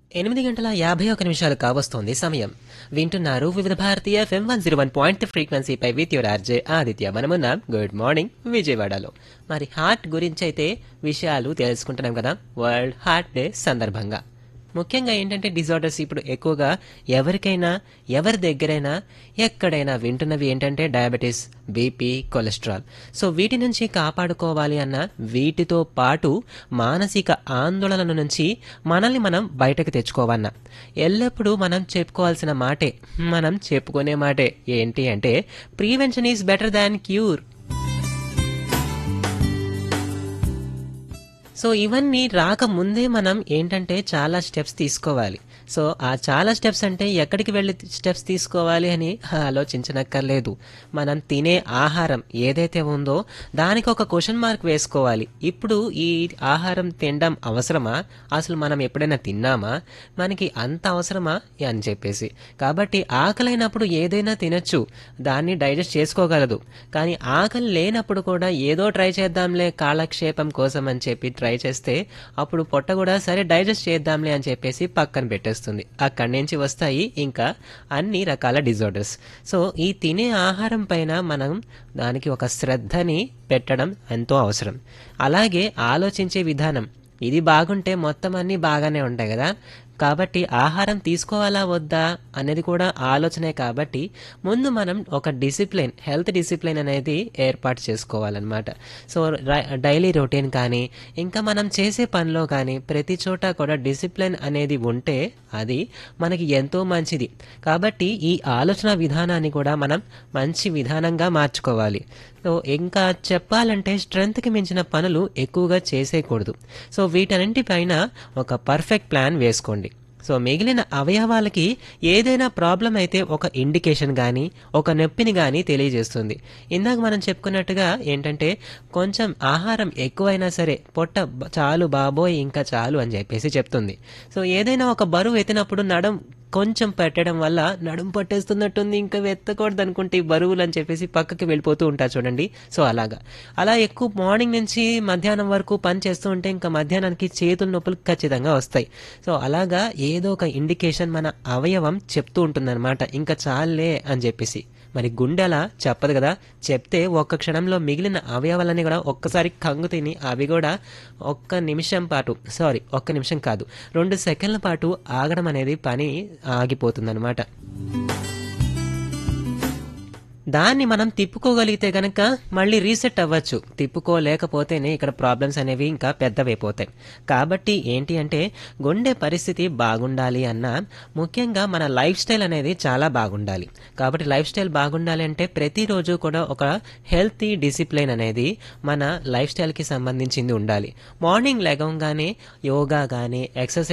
ఎనిమిది గంటల యాభై ఒక నిమిషాలు కావస్తోంది సమయం వింటున్నారు Vividh Bharati FM one zero one point ఫ్రీక్వెన్సీపై విత్ యువర్ ఆర్జే ఆదిత్య మనమున్నాం గుడ్ మార్నింగ్ విజయవాడలో మరి హార్ట్ గురించి అయితే విషయాలు తెలుసుకుంటున్నాం కదా వరల్డ్ హార్ట్ డే సందర్భంగా ముఖ్యంగా ఏంటంటే డిజార్డర్స్ ఇప్పుడు ఎక్కువగా ఎవరికైనా ఎవరి దగ్గరైనా ఎక్కడైనా వింటున్నవి ఏంటంటే డయాబెటీస్ బీపీ కొలెస్ట్రాల్ సో వీటి నుంచి కాపాడుకోవాలి అన్న వీటితో పాటు మానసిక ఆందోళన నుంచి మనల్ని మనం బయటకు తెచ్చుకోవన్న ఎల్లప్పుడూ మనం చెప్పుకోవాల్సిన మాటే మనం చెప్పుకునే మాటే ఏంటి అంటే prevention is better than cure so ఇవన్నీ రాకముందే మనం ఏంటంటే చాలా స్టెప్స్ తీసుకోవాలి సో ఆ చాలా స్టెప్స్ అంటే ఎక్కడికి వెళ్ళి స్టెప్స్ తీసుకోవాలి అని ఆలోచించనక్కర్లేదు మనం తినే ఆహారం ఏదైతే ఉందో దానికి ఒక క్వశ్చన్ మార్క్ వేసుకోవాలి ఇప్పుడు ఈ ఆహారం తినడం అవసరమా అసలు మనం ఎప్పుడైనా తిన్నామా మనకి అంత అవసరమా అని చెప్పేసి కాబట్టి ఆకలైనప్పుడు ఏదైనా తినచ్చు దాన్ని డైజెస్ట్ చేసుకోగలదు కానీ ఆకలి లేనప్పుడు కూడా ఏదో ట్రై చేద్దాంలే కాలక్షేపం కోసం అని చెప్పి ట్రై చేస్తే అప్పుడు పొట్ట కూడా సరే డైజెస్ట్ చేద్దాంలే అని చెప్పేసి పక్కన పెట్టేస్తుంది అక్కడి నుంచి వస్తాయి ఇంకా అన్ని రకాల డిజార్డర్స్ సో ఈ తినే ఆహారం పైన మనం దానికి ఒక శ్రద్ధని పెట్టడం ఎంతో అవసరం అలాగే ఆలోచించే విధానం ఇది బాగుంటే మొత్తం అన్నీ బాగానే ఉంటాయి కదా కాబట్టి ఆహారం తీసుకోవాలా వద్దా అనేది కూడా ఆలోచనే కాబట్టి ముందు మనం ఒక డిసిప్లిన్ హెల్త్ డిసిప్లిన్ అనేది ఏర్పాటు చేసుకోవాలన్నమాట సో డైలీ రొటీన్ కానీ ఇంకా మనం చేసే పనిలో కానీ ప్రతి చోట కూడా డిసిప్లిన్ అనేది ఉంటే అది మనకి ఎంతో మంచిది కాబట్టి ఈ ఆలోచన విధానాన్ని కూడా మనం మంచి విధానంగా మార్చుకోవాలి సో ఇంకా చెప్పాలంటే స్ట్రెంగ్త్కి మించిన పనులు ఎక్కువగా చేసేయకూడదు సో వీటన్నింటిపైన ఒక పర్ఫెక్ట్ ప్లాన్ వేసుకోండి సో మిగిలిన అవయవాలకి ఏదైనా ప్రాబ్లం అయితే ఒక ఇండికేషన్ కానీ ఒక నొప్పిని కానీ తెలియజేస్తుంది ఇందాక మనం చెప్పుకున్నట్టుగా ఏంటంటే కొంచెం ఆహారం ఎక్కువైనా సరే పొట్ట బ- చాలు బాబోయ్ ఇంకా చాలు అని చెప్పేసి చెప్తుంది సో ఏదైనా ఒక బరువు ఎత్తినప్పుడు నడం కొంచెం పెట్టడం వల్ల నడుం పట్టేస్తున్నట్టుంది ఇంకా ఎత్తకూడదు అనుకుంటే ఈ బరువులు అని చెప్పేసి పక్కకి వెళ్ళిపోతూ ఉంటారు చూడండి సో అలాగా అలా ఎక్కువ మార్నింగ్ నుంచి మధ్యాహ్నం వరకు పని చేస్తూ ఉంటే ఇంకా మధ్యాహ్నానికి చేతుల నొప్పులు ఖచ్చితంగా వస్తాయి సో అలాగా ఏదో ఒక ఇండికేషన్ మన అవయవం చెప్తూ ఉంటుందన్నమాట ఇంకా చాలే అని చెప్పేసి మరి గుండె అలా చెప్పదు కదా చెప్తే ఒక్క క్షణంలో మిగిలిన అవయవాలన్నీ కూడా ఒక్కసారి కంగు తిని అవి కూడా ఒక్క నిమిషం పాటు సారీ ఒక్క నిమిషం కాదు రెండు సెకండ్ల పాటు ఆగడం అనేది పని ఆగిపోతుందన్నమాట దాన్ని మనం తిప్పుకోగలిగితే గనక మళ్ళీ రీసెట్ అవ్వచ్చు తిప్పుకోలేకపోతేనే ఇక్కడ ప్రాబ్లమ్స్ అనేవి ఇంకా పెద్దవైపోతాయి కాబట్టి ఏంటి అంటే గుండె పరిస్థితి బాగుండాలి అన్న ముఖ్యంగా మన లైఫ్ స్టైల్ అనేది చాలా బాగుండాలి కాబట్టి లైఫ్ స్టైల్ బాగుండాలి అంటే ప్రతిరోజు కూడా ఒక హెల్తీ డిసిప్లిన్ అనేది మన లైఫ్ స్టైల్కి సంబంధించింది ఉండాలి మార్నింగ్ లెగంగానే యోగా కానీ ఎక్సర్సైజ్